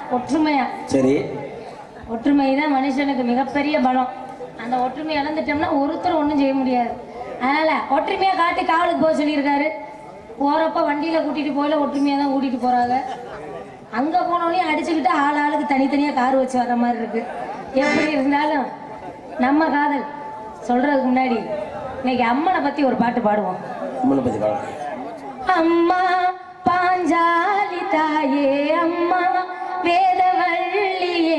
ஒற்றுமையா சரி ஒற்றுமை தான் மனுஷனுக்கு மிகப்பெரிய பலம் அந்த ஒற்றுமை இழந்துட்டோம்னா ஒருத்தர் ஒன்றும் செய்ய முடியாது அதனால ஒற்றுமையா காட்டி காவலுக்கு போக சொல்லியிருக்காரு போறப்ப வண்டியில கூட்டிட்டு போயில ஒற்றுமையா தான் கூட்டிட்டு போறாங்க அங்க போனோடனே அடிச்சுக்கிட்டு ஆள் ஆளுக்கு தனித்தனியா கார் வச்சு வர்ற மாதிரி இருக்கு எப்படி இருந்தாலும் நம்ம காதல் சொல்றதுக்கு முன்னாடி இன்னைக்கு அம்மனை பத்தி ஒரு பாட்டு பாடுவோம் அம்மனை பத்தி பாருங்க அம்மா பாஞ்சாலி தாயே அம்மா வேதவள்ளியே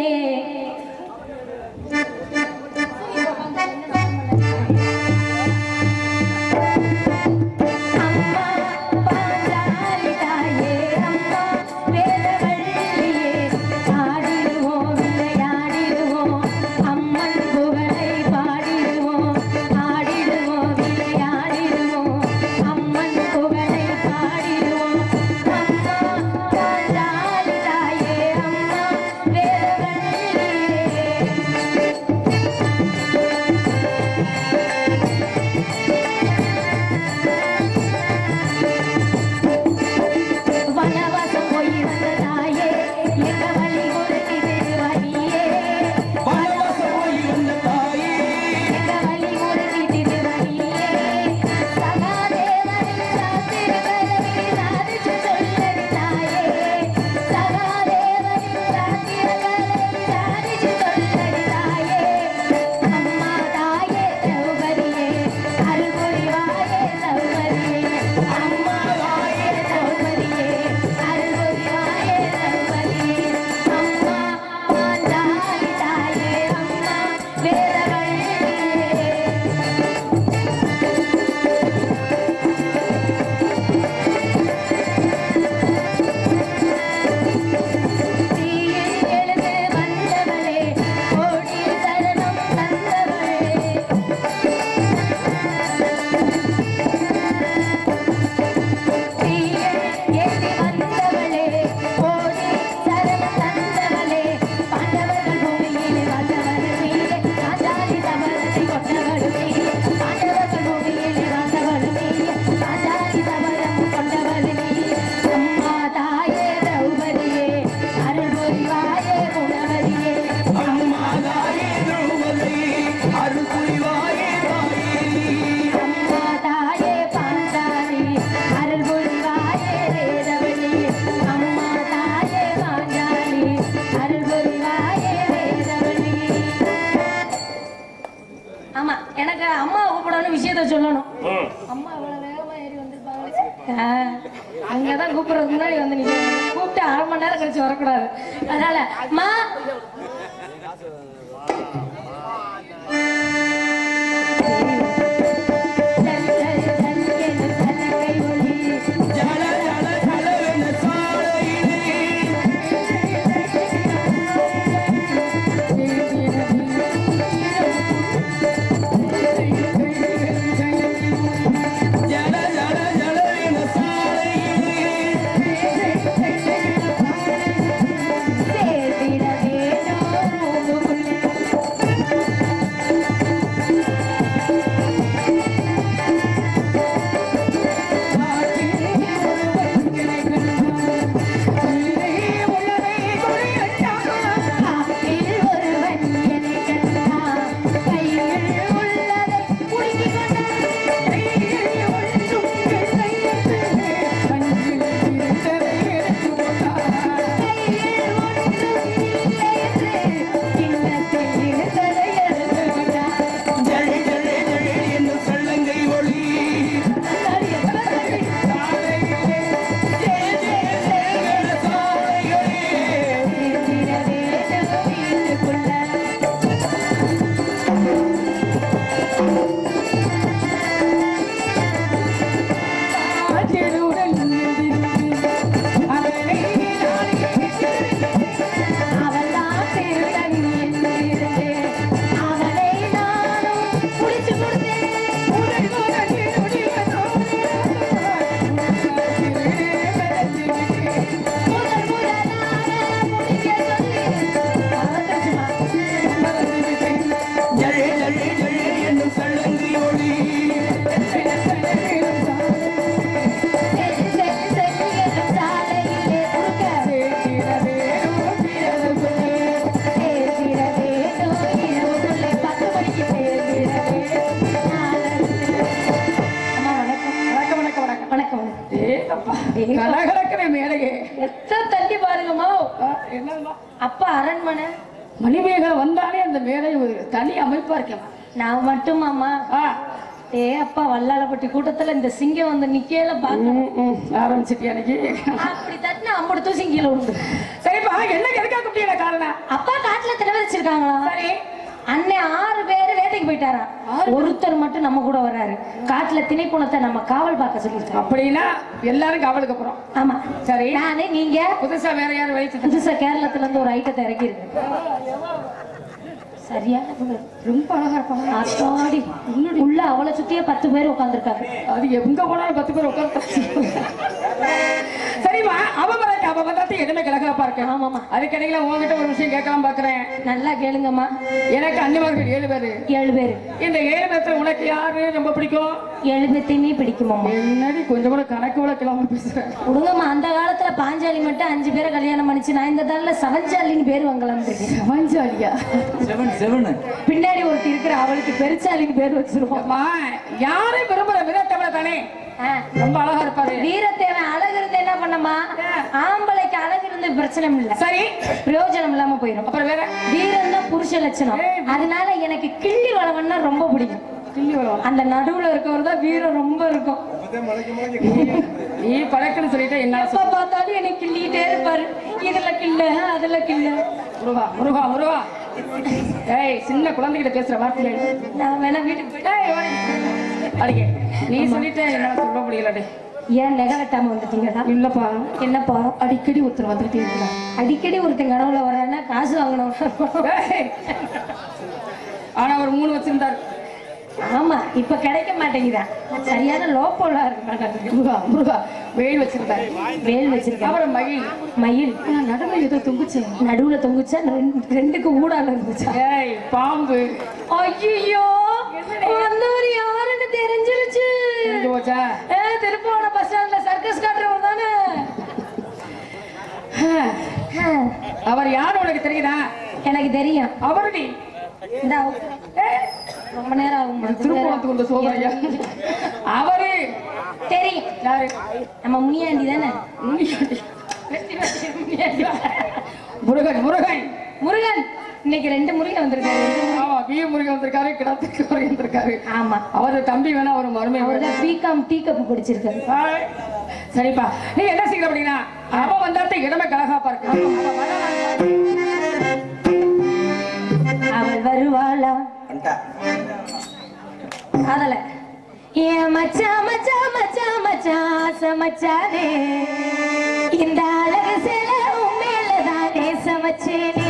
அம்மா பாஞ்சாலி தாயே அம்மா வேதவள்ளியே ஆடிடுவோம் விளையாடிடுவோம் அம்மன் புகழை பாடிடுவோம் ஆடிடுவோம் விளையாடிடுவோம் அம்மன் புகழை பாடிடுவோம் அம்மா பாஞ்சாலி தாயே அம்மா வேதவள்ளியே வனவாசம் போயிருந்த தாயே எங்க வழி முறைக்குது வழியே வனவாசம் போய் வந்த தாயே எங்க வழி முறைக்குது வழியே சகாதேவனின் சாத்திரங்களை சாதிச்சு சொல்லடி தாயே சகாதேவனின் சாத்திரங்களை சாதிச்சு சொல்லடி தாயே அம்மா தாயே சௌகரியே அருள்புரிவாயே சௌகரியே அம்மா தாயே சௌகரியே அருள்புரிவாயே சௌகரியே அம்மா பாஞ்சாலி தாயே அம்மா வேதவள்ளியே தீயில் எழுந்து வந்தவளே கோடி சரணம் தந்தவளே தீயில் ஏந்தி வந்தவளே கோடி சரணம் தந்தவளே பாண்டவர்கள் பூமியிலே வாழ்ந்தவள் நீயே பாஞ்சாலி சபதத்தை கொண்டவள் நீயே பாண்டவர்கள் பூமியிலே வாழ்ந்தவள் நீயே பாஞ்சாலி சபதம் கொண்டவள் நீயே அம்மா தாயே திரௌபதியே அருள் புரிவாயே குணவதியே அம்மா தாயே திரௌபதி அருள் புரிவாயே தாயே அம்மா தாயே பாஞ்சாலி அருள் புரிவாயே வேதவழி அம்மா தாயே பாஞ்சாலி அருள் புரிவாயே வேதவழி ஆமா எனக்கு அம்மா கூப்பிடணும் விஷயத்த சொல்லணும் ம். அம்மா இவ்வளவு வேகமா ஏறி வந்திருப்பாங்க ஆ, அங்கதான் கூப்பிடுறதுக்கு முன்னாடி வந்து நீங்க கூப்பிட்டு அரை மணி நேரம் கழிச்சு வரக்கூடாது அதனால அம்மா சல், சல், சல் என சலங்கை ஒலி. ஜல ஜல ஜலவென சாலையிலே ஜல ஜல ஜலவென சாலையிலே சேர்த்திட வேணும் என்னம்மா அப்பா அரண்மனை மணிமேகலை வந்தாலே அந்த மேடை ஒரு தனி அமைப்பா இருக்கலாம் நான் மட்டுமாமா ஆ ஏ அப்பா வல்லாளப்பட்டி கூட்டத்துல இந்த சிங்கம் வந்து நிக்கையில பாக்க ம், ம், ஆரம்பிச்சிட்டியா அன்னைக்கு அப்படி தட்டினா அம்பது தூசி கீழே விழுந்து சரிப்பா என்ன எதுக்காக குட்டியான காரணம் அப்பா காட்டுல திட வச்சிருக்காங்களா சரி அண்ணன் ஆறு பேரு வேட்டைக்கு போயிட்டாராம் ஒருத்தர் மட்டும் நம்ம கூட வர்றாரு காட்டுல திணைப்புணத்தை நம்ம காவல் பார்க்க சொல்லியிருக்காங்க அப்படின்னா எல்லாரும் காவலுக்கு அப்புறம் ஆமா சரி நானு நீங்க புதுசா வேற யாரும் வயசு புதுசா கேரளத்துல இருந்து ஒரு ஐட்டத்தை இறக்கி இருக்கு சரியான புகழ். ரொம்ப அழகா இருப்பாங்க அத்தாடி உள்ள அவளை சுத்தியே பத்து பேர் உட்காந்துருக்காங்க அது எங்க போனாலும் பத்து பேர் உட்காந்து சரிம்மா அவ வரைக்கும் அவ வந்தாத்து எதுவுமே கிழக்கா இருக்கு ஆமாமா அதுக்கிடையில உங்ககிட்ட ஒரு விஷயம் கேட்கலாம் பாக்குறேன் நல்லா கேளுங்கம்மா எனக்கு அன்னிமார்கள் ஏழு பேரு ஏழு பேரு இந்த ஏழு பேர்த்துல உனக்கு யாரு ரொம்ப பிடிக்கும் ஏழு பேத்தையுமே பிடிக்குமாம்மா என்னடி கொஞ்சம் கூட கணக்கு விளக்கலாம பேசுறேன் விடுங்கம்மா அந்த காலத்துல பாஞ்சாலி மட்டும் அஞ்சு பேரை கல்யாணம் பண்ணிச்சு நான் இந்த தாளில் சவஞ்சாலின்னு பேர் வாங்கலாம் இருக்கேன் மஞ்சாலியா செவன் செவன் பின்னாடி ஒருத்தி இருக்கிற அவளுக்கு பெருச்சாலின்னு பேர் வச்சிருக்கோம் அம்மா யாரும் விரும்புற விதத்தமிழ தானே ஆ. ரொம்ப அழகா இருப்பாரு வீரத்தேவன் அழகு இருந்து என்ன பண்ணமா ஆம்பளைக்கு அழகு இருந்து பிரச்சனை இல்ல சரி பிரயோஜனம் இல்லாம போயிடும் அப்புறம் வேற வீரம் தான் புருஷ லட்சணம் அதனால எனக்கு கிள்ளி வளவன்னா ரொம்ப பிடிக்கும் கிள்ளி வரும் அந்த நடுவுல இருக்கவர் தான் வீரம் ரொம்ப இருக்கும் நீ பழக்கன்னு சொல்லிட்டு என்ன எப்ப பார்த்தாலும் எனக்கு கிள்ளிட்டே இருப்பாரு இதுல கிள்ள அதுல கிள்ள முருகா முருகா முருகா ஏய் சின்ன குழந்தைகிட்ட பேசுற வார்த்தைகள் நான் வேணா வீட்டுக்கு போயிட்டு ஏய், ஓடி. அடிக்க நீ சொல்லிட்டு என்னால சொல்ல முடியலடே ஏன் நெக வெட்டாம வந்துட்டீங்களா இல்லப்பா என்னப்பா அடிக்கடி ஒருத்தர் வந்துகிட்டே இருக்கிறார் அடிக்கடி ஒருத்தன் கனவுல வர்றான்னா காசு வாங்கணும் ஏய். ஆனா அவர் மூணு வச்சிருந்தார் ஆமா இப்ப கிடைக்க மாட்டேங்குதான் சரியான லோப்போலா இருக்க மாட்டேங்குது முருகா முருகா வெயில் வச்சிருந்தார் வேல் வச்சிருக்கேன் அப்புறம் மயில் மயில் ஆனா நடுவில் ஏதோ தொங்குச்சு நடுவுல தொங்குச்சா ரெண்டு- ரெண்டுக்கு ஊடால இருந்துச்சா ஏய் பாம்பு ஐயோ வந்தவர் யாருன்னு தெரிஞ்சிருச்சு தெரிஞ்சு போச்சா ஏ திருப்போண பஸ் ஸ்டாண்ட்ல சர்க்கஸ் காட்டுறவர் தானே ஆ, அவர் யாரு உனக்கு தெரியுதா எனக்கு தெரியும் அவருடி இந்த ரொம்ப நேரம் ஆகும் போல. திருப்பூரத்துக்கு வந்த சோதனையா அவரு தெரியும் யாரு நம்ம முனியாண்டி தானே முனியாண்டி. முருகன் முருகன் முருகன் இன்னைக்கு ரெண்டு முருகன் வந்திருக்காரு ரெண்டு முருகன். ஆமா வி முருகன் வந்திருக்காரு கிடத்துக்கு முருகன் வந்திருக்காரு ஆமா அவரு தம்பி வேணா அவர் மருமை அவர் தான் பிகாம் டீ கப் படிச்சிருக்காரு ஹாய். சரிப்பா நீ என்ன செய்யற அப்படின்னா அவ வந்தாத்த இடமே கலகாப்பா இருக்கு அவ வரலாறு அவள் வருவாளா காதல ஏன் மச்சா மச்சா மச்சா மச்சா ஆசை மச்சானே இந்த அழகு சில உண்மையிலதானே சமைச்சேனே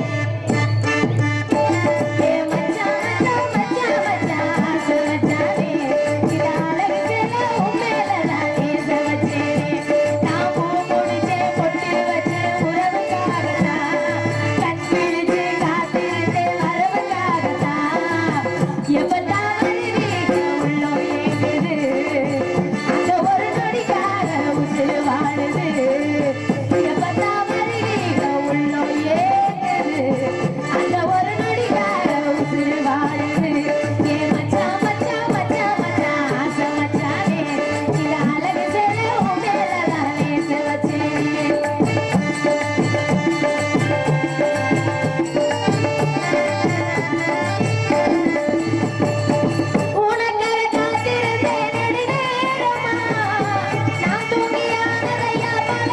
ஏன் மச்சா மச்சா மச்சா மச்சா ஆசை மச்சானே இந்த அழகு சில உண்மையிலதானே சமைச்சேனே நான் பூ முடிச்சே பொட்டு வச்சே உறவுக்காகத்தான் கண் விழிச்சு காத்திருந்தே வரவுக்காகத்தான் எப்பதான் வருவீங்க உள்ளோ ஏங்குது அந்த ஒரு நொடிக்காக உசுறு வாழுது எப்பதான் வருவீங்க உள்ளோ ஏங்குது அந்த ஒரு நொடிக்காக உசுறு வாழுது ஏ மச்சான் மச்சான் மச்சான் மச்சான் ஆசை மச்சானே இந்த அழகு சேர உன் மேலதானே செவச்சேனே உனக்காக காத்திருந்தேன் நெடுநேரமா. நான் தூங்கியானதையா பல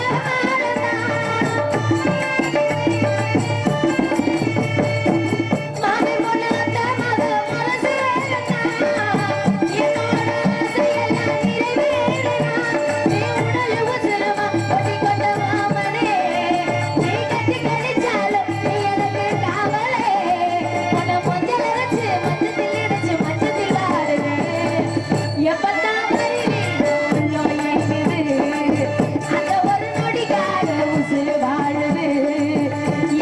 மாமி பொண்ணு வந்த மக மனசு வேகனா. என்னோட ஆசையெல்லாம் நிறைவேறனா. நீ உடல் உசுருமா ஒட்டிக்கொண்ட மாமனே. நீ கட்டி கழிச்சாலும் நீ எனக்கு காவலே. உன்னை மஞ்சள் அரைச்சு, மஞ்சத்தில் இடிச்சு, மஞ்சத்தில் ஆடுவேன். எப்பத்தான் வருவீரோ உள்ளோ ஏங்குது. அந்த ஒரு நொடிக்காக உசுரு வாழுது.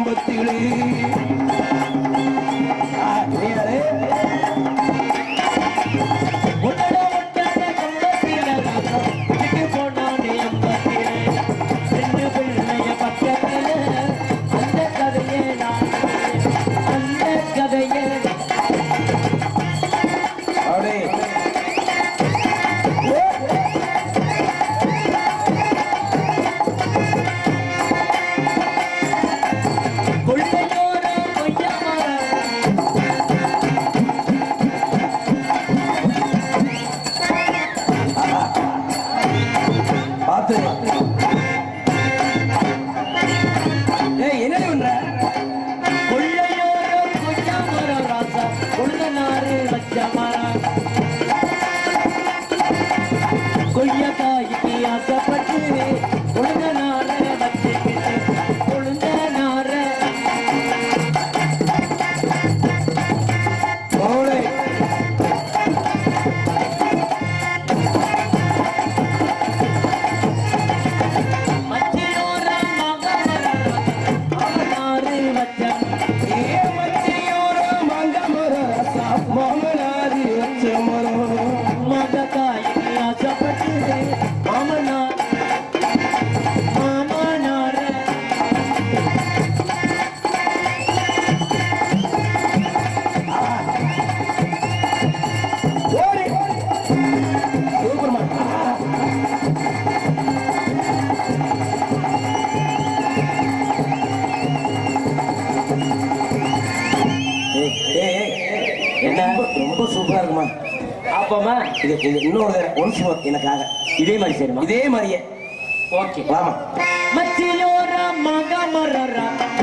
எம்பத்திலே ஆ, நீ யாரு? உன்னோட ஒட்டாத கம்பத்தில ராசா, விட்டு போனானே எம்பத்திலே. ரெண்டு பிள்ளைய பக்கத்தில, அந்த கதையே நான் அந்த கதையே அப்படி. கொள்ளையோர கொய்யாமர பார்த்து ஏய் என்னடி பண்ற கொள்ளையோர கொய்யாமர ராசா கொள்ளனாரு வச்ச மரம் கொய்யக்காய்க்கு ஆசைப்பட்டு கொழுந்தனார வச்சுக்கிட்டு கொழுந்தனார போலே மச்சியோர மகமர அவனாரு வச்ச ஏ மச்சியோர மங்க மரம் ரசா மாமனாரி வச்ச மரம் மகக்காய்க்கு ஆசைப்பட்டு மாமனார் மாமனார ஓடி சூப்பர்மா ஏய், ஏய், ஏய். என்ன? ரொம்ப- ரொம்ப சூப்பரா இருக்குமா அப்பமா இது இது இன்னொரு தடவை ஒன்ஸ் மோர் எனக்காக இதே மாதிரி சரிமா இதே மாதிரியே ஓகே வாமா மச்சியோர மகமரரா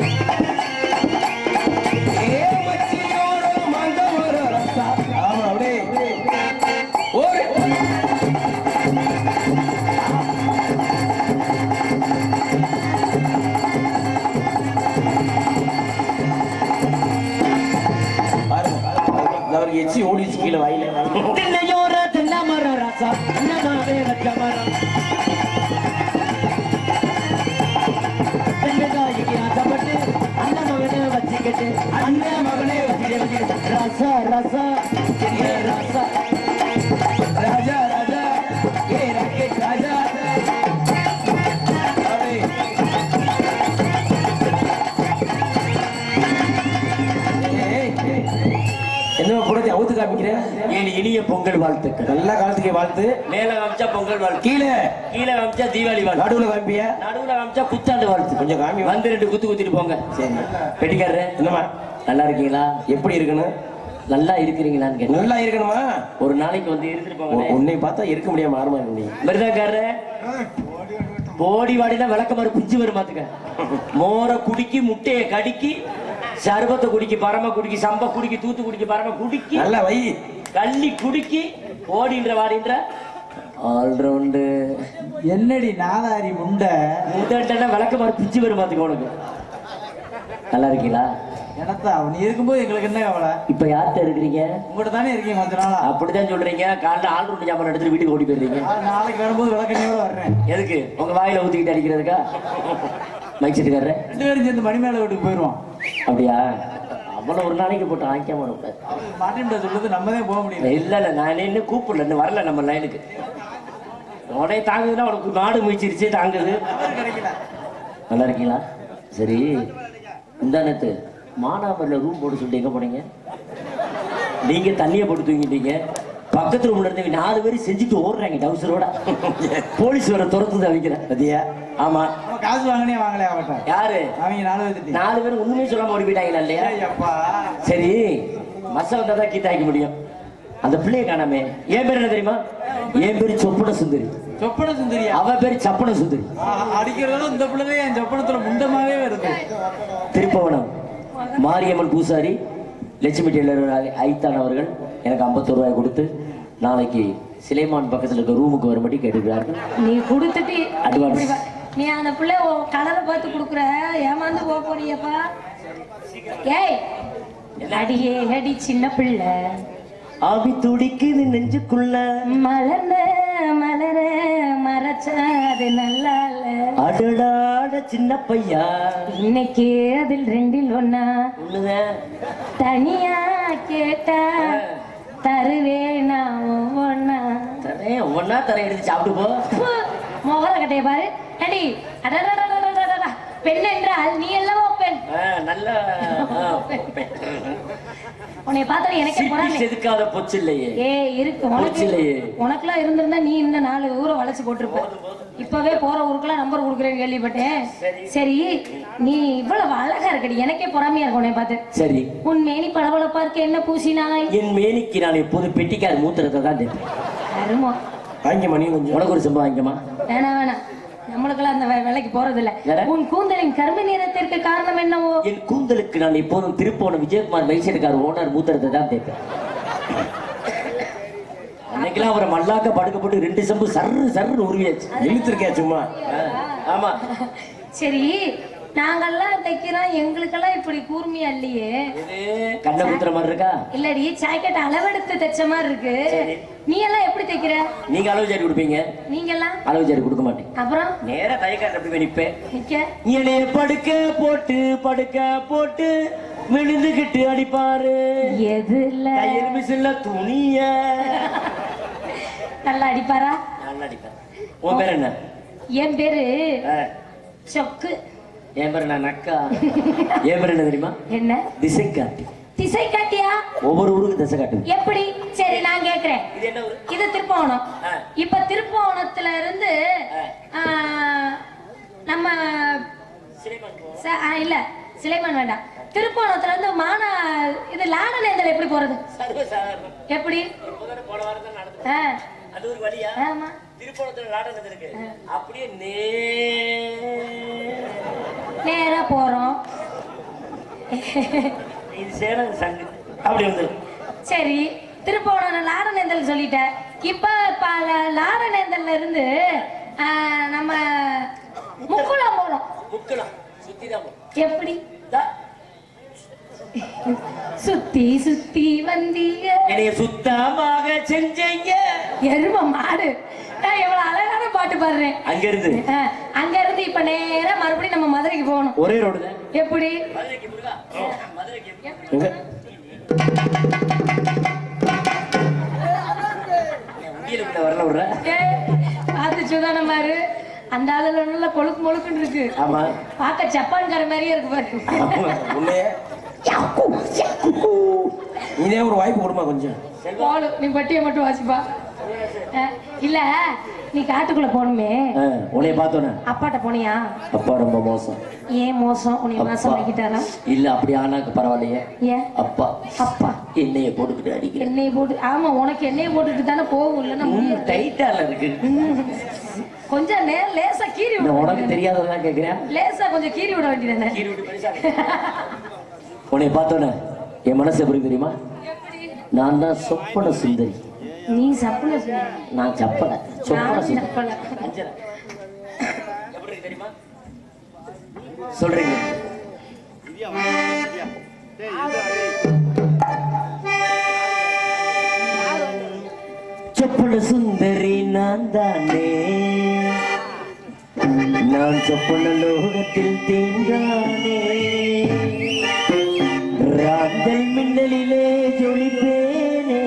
ஏ மச்சியோர மங்க மரம் ரசா ஆமா அப்படியே ஓடி பாருங்க அவருக்கு எச்சி ஓடிச்சு கீழே வாயில திண்ணையோர தென்னமர ராசா என்னமாவே வச்ச மரம் தென்னகாய்க்கு ஆசைப்பட்டு அந்த மகனை வச்சுக்கிட்டு அந்த மகனை வச்சுக்கிட்டு ரசா ரசா ஏ ரசா ராஜா ராஜா ஏ ராக்கெட் ராஜா அப்படியே. ஏய், ஏய். என்ன புடத்தை அவுத்து காமிக்கிறேன் என் இனிய பொங்கல் வாழ்த்துக்கள் நல்ல காலத்துக்கு வாழ்த்து மேல காமிச்சா பொங்கல் வாழ்த்து கீழே கீழே காமிச்சா தீபாவளி வாழ்த்து நடுவுல காமிப்பிய நடுவுல காமிச்சா புத்தாண்டு வாழ்த்து கொஞ்சம் காமி வந்து ரெண்டு குத்து குத்திட்டு போங்க சரி பெட்டிக்காரரு என்னம்மா நல்லா இருக்கீங்களா எப்படி இருக்கணும் நல்லா இருக்கிறீங்களான்னு கேட்டேன் நல்லா இருக்கணுமா ஒரு நாளைக்கு வந்து இருந்துட்டு உ- போங்க உன்னை பார்த்தா இருக்க முடியாம ஆறுமா நீ மிருதக்காரரு போடி வாடினா விளக்க மாதிரி பிஞ்சு வரும் பாத்துக்க மோரை குடிக்கி முட்டைய கடிக்கி சர்பத்தை குடிக்கி பரம குடிக்கி சம்ப குடிக்கி தூத்து குடிக்கி பரம குடிக்கி நல்லா வை கள்ளி குடிக்கி ஓடின்ற வாடின்ற ஆல்ரவுண்டு என்னடி நாதாரி முண்டை முதல்டனா விளக்க மாதிரி பிஞ்சு வரும் பாத்துக்க உனக்கு நல்லா இருக்கீங்களா எனத்தா நீ இருக்கும்போது எங்களுக்கு என்ன கவலை இப்ப யார்கிட்ட இருக்கிறீங்க உங்கள்கிட்ட தானே இருக்கீங்க கொஞ்ச நாளா அப்படிதான் சொல்றீங்க காலைல ஆள் ரூட்டு ஜாமான் எடுத்துட்டு வீட்டுக்கு ஓடி போயிருந்தீங்க ஆ, நாளைக்கு வரும்போது விளக்கண்ணியோட வர்றேன் எதுக்கு உங்க வாயில ஊத்திக்கிட்டு அடிக்கிறதுக்கா மைக் செட்டுக்காரர் ரெண்டு பேரும் சேர்ந்து மணிமேல வீட்டுக்கு போயிடுவோம் அப்படியா அவனை ஒரு நாளைக்கு போட்டு ஆய்க்காம விடக்கூடாது மாட்டின்ட்ட சொல்லுது நம்ம தான் போக முடியல இல்ல இல்ல நான் இன்னும் கூப்பிடல இன்னும் வரல நம்ம லைனுக்கு உடனே தாங்குதுன்னா உனக்கு மாடு முயற்சிருச்சு தாங்குது கிடைக்கல நல்லா இருக்கீங்களா சரி இந்த நேத்து மானாமரில் ரூம் போட்டு சொல்லிட்டு எங்க போனீங்க நீங்க தண்ணியை போட்டு தூங்கிட்டீங்க பக்கத்து ரூம்ல இருந்து நாலு பேரும் செஞ்சுட்டு ஓடுறாங்க டவுசரோட போலீஸ் வர துரத்து அவைக்கிறேன் பத்தியா ஆமா நம்ம காசு வாங்கினே வாங்கலையா அவட்ட யாரு அவங்க நாலு பேர்த்திட்டி நாலு பேரும் ஒண்ணுமே சொல்லாம ஓடி போயிட்டாங்களா இல்லையா அப்பா சரி மச வந்தா தான் கீத்தாய்க்க முடியும் அந்த பிள்ளைய காணாமே என் பேர் என்ன தெரியுமா என் பேரு சொப்பன சுந்தரி சொப்பன சுந்தரியா அவ பேரு சப்பன சுந்தரி அடிக்கிறதும் இந்த பிள்ளை என் சொப்பனத்துல முண்டமாவே வருது திருப்பவனம் மாரியம்மன் பூசாரி லட்சுமி டெய்லர் ஐத்தான் அவர்கள் எனக்கு 51 ரூபாய் கொடுத்து நாளைக்கு சிலைமான் பக்கத்துல இருக்க ரூமுக்கு வரும்படி கேட்டுக்கிறார்கள் நீ கொடுத்துட்டு Advance. இப்படி வா. நீ அந்த பிள்ளை உன் கடலை பார்த்து கொடுக்குற ஏமாந்து போக போறியப்பா ஏய் அடியே அடி சின்ன பிள்ளை ஆவி துடிக்குது நெஞ்சுக்குள்ள மலர்ந்த மலர மர வச்சேன் அது நல்லா இல்ல அடடாட சின்ன பையா இன்னைக்கு அதில் ரெண்டில் ஒன்னா ஒண்ணுதான் தனியா கேட்டா தருவேனா ஒவ்வொன்னா தரேன் ஒவ்வொன்னா தரேன் எடுத்து சாப்பிட்டு போ முகர கட்டைய பாரு அடி அடடடடடடடடா. பெண் என்றால் நீ அல்லவோ பெண் ஆ, நல்ல ஆ, பெண். உன்னை பார்த்தா எனக்கே சிப்பி பொறாமை செதுக்காத பொச்சு இல்லையே ஏ இருக்கு உனக்கு போச்சுலையே. உனக்குலாம் இருந்திருந்தா நீ இந்த நாலு ஊரை வளைச்சு போட்டிருப்ப இப்பவே போற ஊருக்குலாம் நம்பர் கொடுக்குறேன்னு கேள்விப்பட்டேன் சரி நீ இவ்வளவு அழகா இருக்கடி எனக்கே பொறாமையா இருக்கும் உன்னை பார்த்து சரி உன் மேனி பளபளப்பா இருக்க என்ன பூசினாய் என் மேனிக்கு நான் எப்போதும் பெட்டிக்கார மூத்திரத்தை தான் தேப்பேன் அருமோ வாங்கி மணி கொஞ்சம் உனக்கு ஒரு சம்பவம் வாங்கிக்கமா வேணாம் வேணாம் நம்மளுக்கெல்லாம் அந்த வே- வேலைக்கு போறது இல்ல வேற? உன் கூந்தலின் கருமை நிறத்திற்கு காரணம் என்னவோ என் கூந்தலுக்கு நான் எப்போதும் திருப்போணம் விஜயகுமார் மைசூர்கார் ஓனர் மூத்திரத்தை தான் தேய்ப்பேன் அன்னைக்கெல்லாம் அவரை மல்லாக்க படுக்க போட்டு ரெண்டு சம்பு சர்ரு சர்ரு உருவியாச்சு இழுத்துருக்கே சும்மா ஆ, ஆமா சரி நாங்கெல்லாம் தைக்கிறோம் எங்களுக்கெல்லாம் இப்படி கூர்மையா இல்லையே இது கண்ணை குத்துற மாதிரி இருக்கா இல்லடி ஜாக்கெட் அளவெடுத்து தைச்ச மாதிரி இருக்கு நீ எல்லாம் எப்படி தைக்கிற நீங்க அளவு சாரி கொடுப்பீங்க நீங்க எல்லாம் அளவு சாரி கொடுக்க மாட்டேன் அப்புறம் நேரா தைக்காட்டு அப்படி போய் நிப்பேன் நிக்க என்னைய படுக்க போட்டு படுக்க போட்டு விழுந்துகிட்டு அடிப்பாரு எதுல தையல் மிஷின்ல துணிய நல்லா அடிப்பாரா நல்லா அடிப்பேன் உன் பேர் என்ன என் பேரு ஆ, சொக்கு என் பேர் என்ன நக்கா என் பேர் என்ன தெரியுமா என்ன திசை காட்டி திசை காட்டியா ஒவ்வொரு ஊருக்கு திசை காட்டு எப்படி சரி நான் கேக்குறேன் இது என்ன ஊரு இது திருப்பவனம் ஆ. இப்ப திருப்பவனத்துல இருந்து ஆ, நம்ம ச- ஆ, இல்ல சிலைமான் வேண்டாம் திருப்பவனத்துல இருந்து மானா இது லாடநேந்தல் எப்படி போறது சர்வசாதாரணம் எப்படி இப்போதானே போன வாரம் தான் நடந்தது ஆ, அது ஒரு வழியா ஆமா திருப்பணத்துல நாடகம் இருக்கு அப்படியே நே நேரா போறோம் இது சேலம் சங்கு அப்படி வந்துடும் சரி திருப்பவனம் லாடநேந்தல் சொல்லிட்டேன் இப்ப ப- ல- லாடநேந்தல்ல இருந்து ஆ, நம்ம முக்குளம் போனோம் முக்கலாம் சுத்தி தான் போகும். எப்படி தா. சுத்தி சுத்தி வந்தீங்க என்னைய சுத்தமாக செஞ்சீங்க எரும மாடு நான் எவ்வளவு அழகான பாட்டு பாடுறேன் அங்க இருந்து ஆ, அங்க இருந்து இப்ப நேரா மறுபடியும் நம்ம மதுரைக்கு போகணும் ஒரே ரோடு தான் எப்படி மதுரைக்கு முருகா மதுரைக்கு எப்படி எங்க? உண்டியலுக்குள்ள வரல விடுற ஏ, பார்த்து சுதான மாரு அந்த ஆளுல நல்ல கொழுக்கு மொழுக்குன்னு இருக்கு ஆமா பார்க்க ஜப்பான்கார மாதிரியே இருக்கு பாரு ஆமா, உன்னையே நீனே ஒரு வாய்ப்பு கொடுமா கொஞ்சம் போடு நீ பட்டியை மட்டும் வாசிப்பா ஆ, இல்ல நீ காட்டுக்குள்ள போகணுமே ஆ, உன்னைய பார்த்தோன்னே அப்பாட்ட போனியா அப்பா ரொம்ப மோசம் ஏன் மோசம் உன்னை மாசம் அப்பா. ஆக்கிட்டாரா இல்ல அப்படி ஆனாக்கு பரவாயில்லையே ஏன் அப்பா அப்பா என்னைய போட்டுக்கிட்டு அடிக்கிறேன் எண்ணெயை போட்டு ஆமா உனக்கு எண்ணெயை போட்டுட்டு தானே போகும் இல்லைன்னா முடியாது டைட்டால இருக்கு கொஞ்சம் நே லேசா கீறி விட நான் உனக்கு வேண்டியது தெரியாததான் கேக்குறேன் லேசா கொஞ்சம் கீறி விட வேண்டியதானே உன்னை பார்த்தோன்னே என் மனசு எப்படி இருக்கு தெரியுமா நான் தான் சொப்பன சுந்தரி நீ சப்புல சொல்லு நான் சப்பல சொப்பன நான் சுந்தரி சப்பல அஞ்சனா. எப்படி இருக்கு தெரியுமா சொல்றீங்க சொப்பன சுந்தரி நான் தானே நான் சொப்பன லோகத்தில் தேங்கானே ராந்தல் மின்னலிலே ஜொலிப்பேனே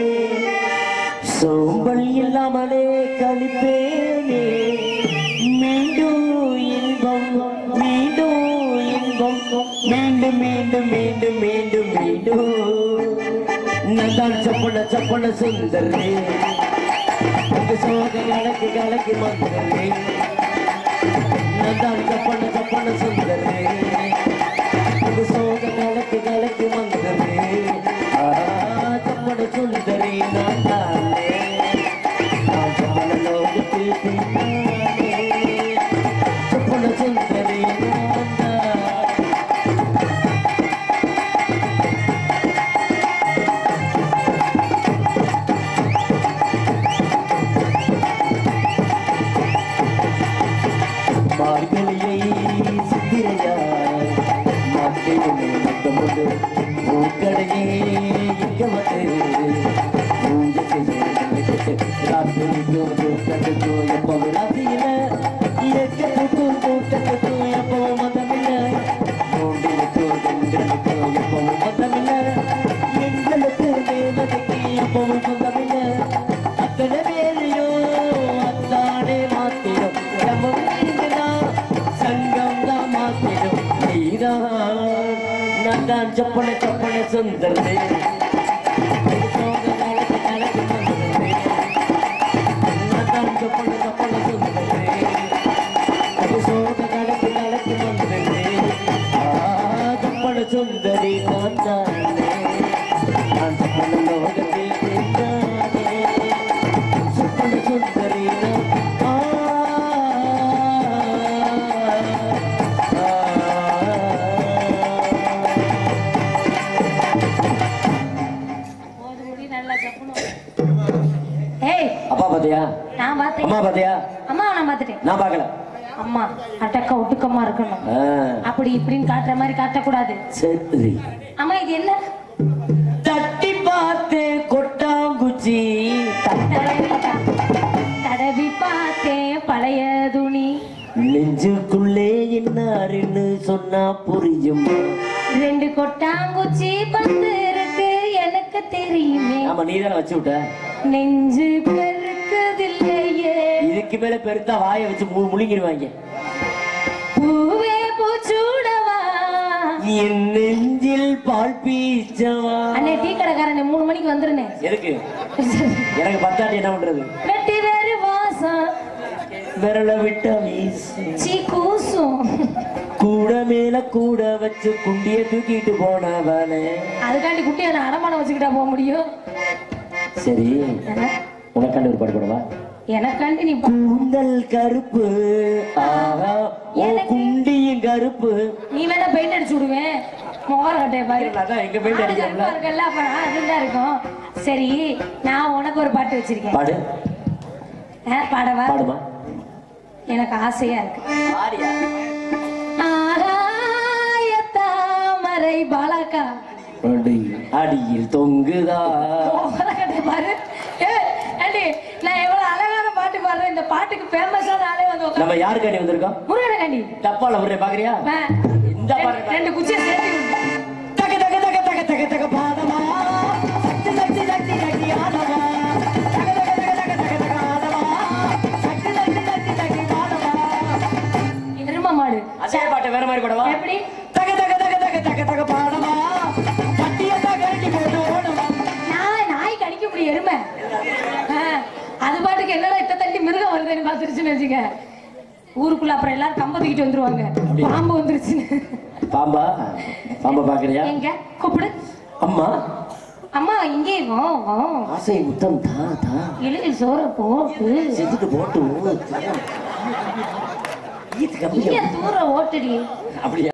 சோம்பல் இல்லாமலே கழிப்பேனே மீண்டும் இன்பம் மீண்டும் இன்பம் மீண்டும் மீண்டும் மீண்டும் மீண்டும் மீண்டும் நான் தான் சொப்பன சொப்பன சுந்தரே உங்க சோக கலக்கு கலக்கி மந்திரே நான் தான் சொப்பன சொப்பன சுந்தரே உங்க சோக கலக்கு கலக்கு மந்திரே ஆ சொப்பன சுந்தரி நான் தானே நான் சொப்பன லோகத்தில் தேனானே. சொப்பன சுந்தரி நான் தான் மார்கழியை சித்திரையாய் மாத்தையுமே மத்தமுண்டு பூக்கடையே இங்க வந்து பூஜை செய்து ராத்திரிக்கும் தூக்கத்துக்கும் எப்போ ராத்திரி தான் நான் தான் சப்பன சப்பன சுந்தரே சோக காலத்து கலக்கு சுந்தரே நான் தான் சப்பன சப்பன சுந்தரே சோக காலத்து கலக்கு சுந்தரே ஆ சப்பன சுந்தரி நான் தானே நான் சப்பன லோகத்தில் தேர்ந்தானே சப்பன சுந்தரி நான் ஆ போது முடி நல்லா சப்புணும் ஏய் அப்பா பாத்தியா நான் பார்த்தேன் அம்மா பாத்தியா அம்மா நான் பார்த்துட்டேன் நான் பார்க்கல அம்மா அடக்க ஒட்டுக்கமா இருக்கணும் ஆ, அப்படி இப்படின்னு காட்டுற மாதிரி காட்டக்கூடாது சரி அம்மா இது என்ன தட்டி பார்த்து கொட்டாங்குச்சி தடவி பா- தடவி பார்த்தேன் பழைய துணி நெஞ்சுக்குள்ளே என்னாருன்னு சொன்னா புரியுமா ரெண்டு கொட்டாங்குச்சி பந்து இருக்கு எனக்கு தெரியுமே ஆமா நீ தானே வச்சு விட்ட நெஞ்சு பெருக்குதில்லையே இதுக்கு மேல பெருத்தா வாயை வச்சு மு- முழுங்கிடுவாங்க பூவே பூச்சூடவா என் நெஞ்சில் பால் பீச்சவா அண்ணே டீ கடைக்காரன் மூணு மணிக்கு வந்துருனே எதுக்கு எனக்கு பத்தாட்டி என்ன பண்றது வெட்டி வேறு வாசம் விரல விட்ட வீசு சீ கூசும் கூட மேல கூட வச்சு குண்டிய தூக்கிட்டு போனவனே அதுக்காண்டி குட்டியை நான் அடமானம் வச்சுக்கிட்டா போக முடியும் சரி என்ன? உனக்காண்டி ஒரு பாட்டு போடவா எனக்காண்டி நீ பா- கூந்தல் கருப்பு ஆஹா ஓ எனக்கு- குண்டியும் கருப்பு நீ வேணா பெயிண்ட் அடிச்சு விடுவேன் முகர கட்டைய பாரு அதான் எங்க பெயிண்ட் ஆளு அடிக்கிறோம்ல கருப்பா இருக்குல்ல அப்ப நான் அதுதான் இருக்கும் சரி நான் உனக்கு ஒரு பாட்டு வச்சிருக்கேன் பாடு ஆ, பாடவா பாடுமா எனக்கு ஆசையா இருக்கு பாடியா ஆகாய தாமரை பாலக்கா அடி அடியில் தொங்குதா முகர கட்டைய பாரு ஏய், ஏண்டி, நான் எவ்வளவு அழகான பாட்டு பாடுறேன் இந்த பாட்டுக்கு ஃபேமஸான ஆளே வந்து உட்கார்ந்து- நம்ம யாருக்காண்டி வந்திருக்கோம் முருகனகாண்டி டப்பால விடுறேன் பாக்குறியா ஆ. இந்த பாருங்க. ரெண்டு குச்சியை சேர்த்து விடு. தக தக தக தக தக தக பாதமா சக்தி சக்தி சக்தி சக்தி ஆதவா தக தக தக தக தக தக ஆதவா சக்தி சக்தி சக்தி சக்தி ஆதவா எரும மாடு அதே பாட்டு வேற மாதிரி கூடவா எப்படி தக தக தக தக தக தக பாடமா பட்டியத்தா கரண்டி போட்டு ஓடுமா நான் நாய் கடிக்க முடியும் எருமை ஆ, அது பாட்டுக்கு என்னடா இத்த தள்ளி மிருகம் வருதுன்னு பார்த்துருச்சுன்னு வச்சுக்க ஊருக்குள்ள அப்புறம் எல்லாரும் கம்ப தூக்கிட்டு வந்துருவாங்க பாம்பு வந்துருச்சுன்னு பாம்பா பாம்பா பாக்குறியா எங்க கூப்பிடு அம்மா அம்மா இங்கே வா வா ஆசை முத்தம் தா தா இலையில் சோற போட்டு செத்துட்டு போட்டு ஊத்து. ஈத்து கம்மியா இங்க தூர ஓட்டுடி அப்படியா